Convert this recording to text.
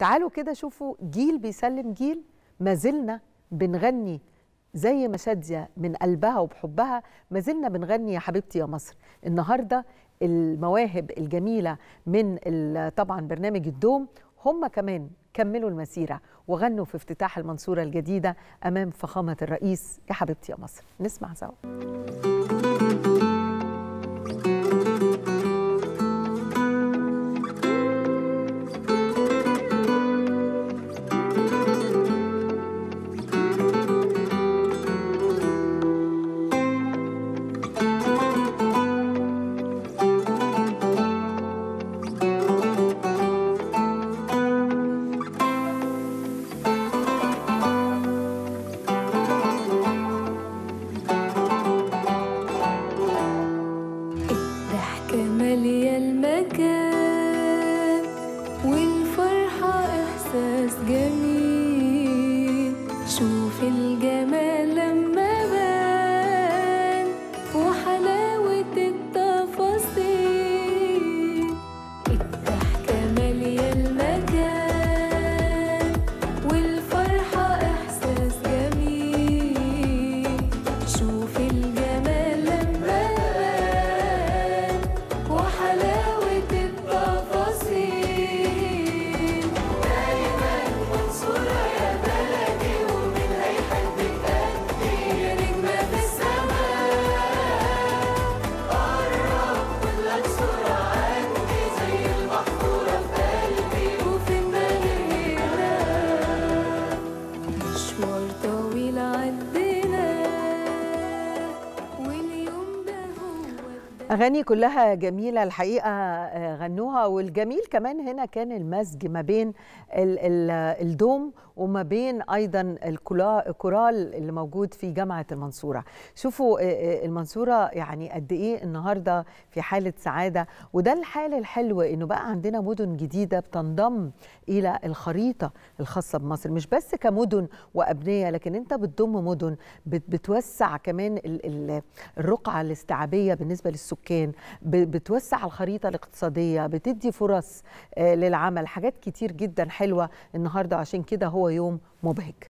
تعالوا كده شوفوا جيل بيسلم جيل ما زلنا بنغني زي ما شادية من قلبها وبحبها ما زلنا بنغني يا حبيبتي يا مصر النهاردة المواهب الجميلة من ال- طبعا برنامج الدوم هم كمان كملوا المسيرة وغنوا في افتتاح المنصورة الجديدة أمام فخامة الرئيس يا حبيبتي يا مصر نسمع سوا الضحكة مالية المكان والفرحة إحساس جميل شوف الجمال لما بان وحلاوة التفاصيل الضحكة مالية المكان والفرحة إحساس جميل شوف الجمال لما بان وحلاوة التفاصيل دايما منصورة يا بلدي ومن هيحبك قدي يا نجمة في السماء قرب كلك صورة عندي زي المحفورة في قلبي وفي دماغي مشوار طويل عدينا واليوم ده هو أغاني كلها جميلة الحقيقة آه، غنوها والجميل كمان هنا كان المزج ما بين ال ال الدوم وما بين أيضا الكلا- الكورال اللي موجود في جامعة المنصورة شوفوا آه، آه، المنصورة يعني قد إيه النهاردة في حالة سعادة وده الحال الحلو إنه بقى عندنا مدن جديدة بتنضم إلى الخريطة الخاصة بمصر مش بس كمدن وأبنية لكن أنت بتضم مدن بت- بتوسع كمان ال- ال- الرقعة الاستيعابية بالنسبة للسكان ب- بتوسع الخريطة الاقتصادية بتدي فرص آه، للعمل حاجات كتير جدا حلوة النهاردة عشان كده هو يوم مبهج